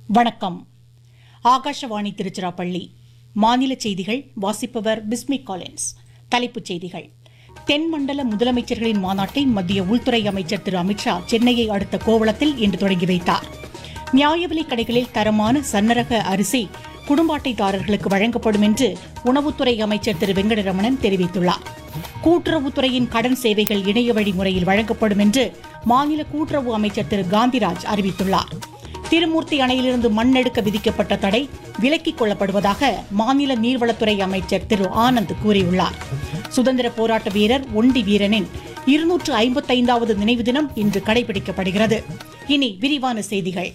வணக்கம் ஆகாஷவாணி திருச்சிராப்பள்ளி மாநில செய்திகள் வாசிப்பவர் பிஸ்மி காலின்ஸ் தலைப்புச் செய்திகள் தென்மண்டல முதலமைச்சர்களின் மாநாட்டை மத்திய உள்துறை அமைச்சர் திரு அமித்ஷா சென்னையை அடுத்த கோவளத்தில் இன்று தொடங்கி வைத்தார் நியாய விலைக் கடைகளில் தரமான சன்னரக அரிசி குடும்ப அட்டைதாரர்களுக்கு வழங்கப்படும் என்று உணவுத்துறை அமைச்சர் திரு வெங்கடரமணன் தெரிவித்துள்ளார் கூட்டுறவுத்துறையின் கடன் சேவைகள் இணைய வழி முறையில் வழங்கப்படும் என்று மாநில கூட்டுறவு அமைச்சர் திரு காந்திராஜ் அறிவித்துள்ளார் திருமூர்த்தி அணையிலிருந்து மண் எடுக்க விதிக்கப்பட்ட தடை விலக்கிக் கொள்ளப்படுவதாக மாநில நீர்வளத்துறை அமைச்சர் திரு ஆனந்த் கூறியுள்ளார் சுதந்திர போராட்ட வீரர் ஒண்டி வீரனின் இருநூற்று ஐம்பத்தைந்தாவது நினைவு தினம் இன்று கடைபிடிக்கப்படுகிறது இனி விரிவான செய்திகள்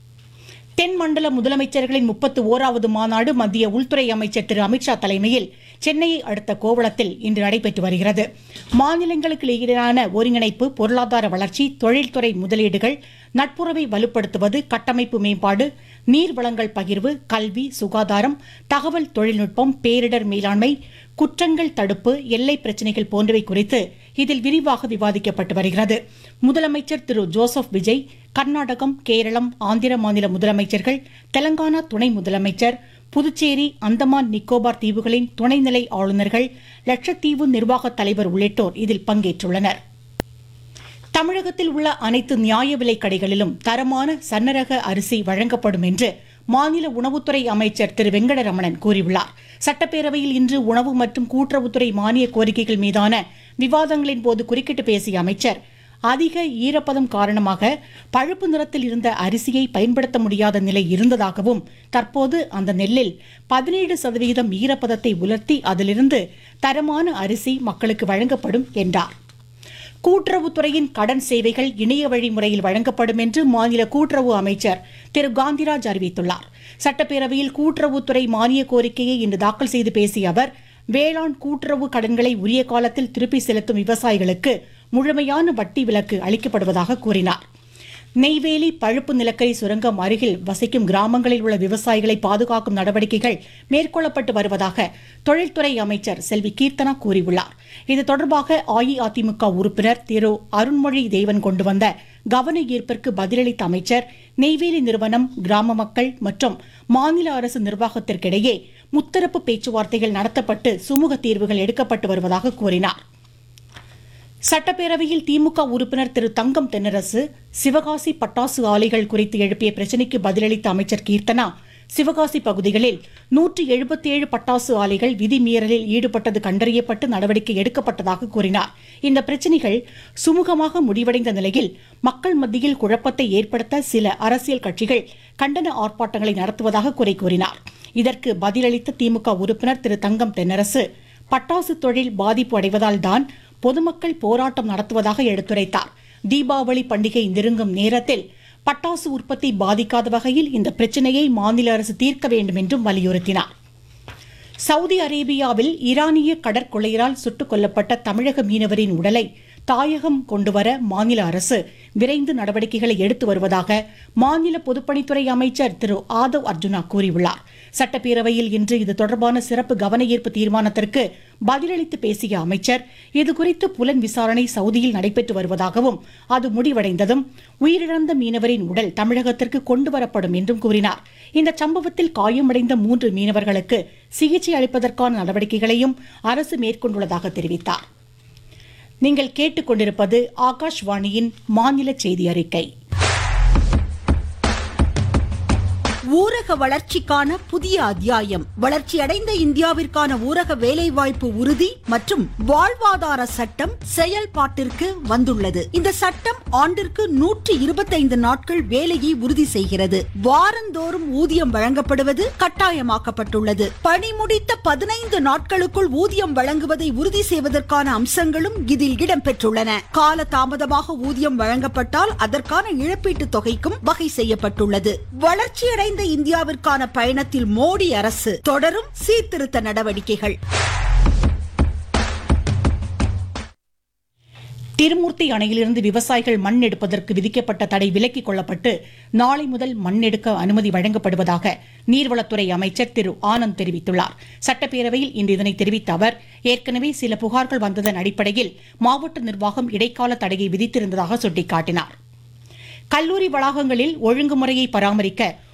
தென் மண்டல முதலமைச்சர்களின் முப்பத்து ஓராவது மாநாடு மத்திய உள்துறை அமைச்சர் திரு அமித்ஷா தலைமையில் சென்னையை அடுத்த கோவளத்தில் இன்று நடைபெற்று வருகிறது மாநிலங்களுக்கு இடையிலான ஒருங்கிணைப்பு பொருளாதார வளர்ச்சி தொழில்துறை முதலீடுகள் நட்புறவை வலுப்படுத்துவது கட்டமைப்பு மேம்பாடு நீர் வளங்கள் பகிர்வு கல்வி சுகாதாரம் தகவல் தொழில்நுட்பம் பேரிடர் மேலாண்மை குற்றங்கள் தடுப்பு எல்லை பிரச்சினைகள் போன்றவை குறித்து இதில் விரிவாக விவாதிக்கப்பட்டு வருகிறது முதலமைச்சர் திரு ஜோசப் விஜய் கர்நாடகம் கேரளம் ஆந்திர மாநில முதலமைச்சர்கள் தெலங்கானா துணை முதலமைச்சர் புதுச்சேரி அந்தமான் நிக்கோபார் தீவுகளின் துணைநிலை ஆளுநர்கள் லட்சத்தீவு நிர்வாக தலைவர் உள்ளிட்டோர் இதில் பங்கேற்றுள்ளனர் தமிழகத்தில் உள்ள அனைத்து நியாய விலைக் கடைகளிலும் தரமான சன்னரக அரிசி வழங்கப்படும் என்று மாநில உணவுத்துறை அமைச்சர் திரு வெங்கடரமணன் கூறியுள்ளார் சட்டப்பேரவையில் இன்று உணவு மற்றும் கூட்டுறவுத்துறை மானிய கோரிக்கைகள் மீதான விவாதங்களின் போது குறுக்கிட்டு பேசிய அமைச்சர் அதிக ஈரப்பதம் காரணமாக பழுப்பு நிறத்தில் இருந்த அரிசியை பயன்படுத்த முடியாத நிலை இருந்ததாகவும் தற்போது அந்த நெல்லில் பதினேழு சதவீதம் ஈரப்பதத்தை உலர்த்தி அதிலிருந்து தரமான அரிசி மக்களுக்கு வழங்கப்படும் என்றார் கூட்டுறவுத்துறையின் கடன் சேவைகள் இணைய வழி முறையில் வழங்கப்படும் என்று மாநில கூட்டுறவு அமைச்சர் திரு காந்திராஜ் அறிவித்துள்ளார் சட்டப்பேரவையில் கூட்டுறவுத்துறை மானிய கோரிக்கையை இன்று தாக்கல் செய்து பேசிய அவர் வேளாண் கூட்டுறவு கடன்களை உரிய காலத்தில் திருப்பி செலுத்தும் விவசாயிகளுக்கு முழுமையான வட்டி விலக்கு அளிக்கப்படுவதாக கூறினார் நெய்வேலி பழுப்பு நிலக்கரி சுரங்கம் அருகில் வசிக்கும் கிராமங்களில் உள்ள விவசாயிகளை பாதுகாக்கும் நடவடிக்கைகள் மேற்கொள்ளப்பட்டு வருவதாக தொழில்துறை அமைச்சர் செல்வி கீர்த்தனா கூறியுள்ளார் இது தொடர்பாக அஇஅதிமுக உறுப்பினர் திரு அருண்மொழி தேவன் கொண்டு வந்த கவன ஈர்ப்பிற்கு பதிலளித்த அமைச்சர் நெய்வேலி நிறுவனம் கிராம மக்கள் மற்றும் மாநில அரசு நிர்வாகத்திற்கிடையே முத்தரப்பு பேச்சுவார்த்தைகள் நடத்தப்பட்டு சுமூக தீர்வுகள் எடுக்கப்பட்டு வருவதாக கூறினார் சட்டப்பேரவையில் திமுக உறுப்பினர் திரு தங்கம் தென்னரசு சிவகாசி பட்டாசு ஆலைகள் குறித்து எழுப்பிய பிரச்சினைக்கு பதிலளித்த அமைச்சர் கீர்த்தனா சிவகாசி பகுதிகளில் நூற்றி எழுபத்தேழு பட்டாசு ஆலைகள் விதிமீறலில் ஈடுபட்டது கண்டறியப்பட்டு நடவடிக்கை எடுக்கப்பட்டதாக கூறினார் இந்த பிரச்சினைகள் சுமூகமாக முடிவடைந்த நிலையில் மக்கள் மத்தியில் குழப்பத்தை ஏற்படுத்த சில அரசியல் கட்சிகள் கண்டன ஆர்ப்பாட்டங்களை நடத்துவதாக குறை கூறினார் இதற்கு பதிலளித்த திமுக உறுப்பினர் திரு தங்கம் தென்னரசு பட்டாசு தொழில் பாதிப்பு அடைவதால் தான் பொதுமக்கள் போராட்டம் நடத்துவதாக எடுத்துரைத்தார் தீபாவளி பண்டிகை நெருங்கும் நேரத்தில் பட்டாசு உற்பத்தி பாதிக்காத வகையில் இந்த பிரச்சனையை மாநில அரசு தீர்க்க வேண்டும் என்றும் வலியுறுத்தினார் சவுதி அரேபியாவில் ஈரானிய கடற்கொள்ளையரால் சுட்டுக் கொல்லப்பட்ட தமிழக மீனவரின் உடலை தாயகம் கொண்டுவர மாநில அரசு விரைந்து நடவடிக்கைகளை எடுத்து வருவதாக மாநில பொதுப்பணித்துறை அமைச்சர் திரு ஆதவ் அர்ஜுனா கூறியுள்ளார் சட்டப்பேரவையில் இன்று இது தொடர்பான சிறப்பு கவன ஈர்ப்பு தீர்மானத்திற்கு பதிலளித்து பேசிய அமைச்சர் இதுகுறித்து புலன் விசாரணை சவுதியில் நடைபெற்று வருவதாகவும் அது முடிவடைந்ததும் உயிரிழந்த மீனவரின் உடல் தமிழகத்திற்கு கொண்டு வரப்படும் என்றும் கூறினார் இந்த சம்பவத்தில் காயமடைந்த மூன்று மீனவர்களுக்கு சிகிச்சை அளிப்பதற்கான நடவடிக்கைகளையும் அரசு மேற்கொண்டுள்ளதாக தெரிவித்தார் நீங்கள் கேட்டுக்கொண்டிருப்பது ஆகாஷ்வாணியின் மாநில செய்தி அறிக்கை ஊரக வளர்ச்சிக்கான புதிய அத்தியாயம் வளர்ச்சியடைந்த இந்தியாவிற்கான ஊரக வேலைவாய்ப்பு உறுதி மற்றும் வாழ்வாதார சட்டம் செயல்பாட்டிற்கு வந்துள்ளது இந்த சட்டம் ஆண்டிற்கு நூற்றி இருபத்தைந்து நாட்கள் வேலையை உறுதி செய்கிறது வாரந்தோறும் ஊதியம் வழங்கப்படுவது கட்டாயமாக்கப்பட்டுள்ளது பணி முடித்த பதினைந்து நாட்களுக்குள் ஊதியம் வழங்குவதை உறுதி செய்வதற்கான அம்சங்களும் இதில் இடம்பெற்றுள்ளன கால தாமதமாக ஊதியம் வழங்கப்பட்டால் அதற்கான இழப்பீட்டுத் தொகைக்கும் வகை செய்யப்பட்டுள்ளது வளர்ச்சியடைந்த இந்தியாவிற்கான பயணத்தில் மோடி அரசு தொடரும் சீர்திருத்த நடவடிக்கைகள் திருமூர்த்தி அணையிலிருந்து விவசாயிகள் மண் எடுப்பதற்கு விதிக்கப்பட்ட தடை விலக்கிக் கொள்ளப்பட்டு நாளை முதல் மண் எடுக்க அனுமதி வழங்கப்படுவதாக நீர்வளத்துறை அமைச்சர் திரு ஆனந்த் தெரிவித்துள்ளார் சட்டப்பேரவையில் இன்று இதனை தெரிவித்த அவர் ஏற்கனவே சில புகார்கள் வந்ததன் அடிப்படையில் மாவட்ட நிர்வாகம் இடைக்கால தடையை விதித்திருந்ததாக சுட்டிக்காட்டினார் கல்லூரி வளாகங்களில் ஒழுங்குமுறையை பராமரிக்க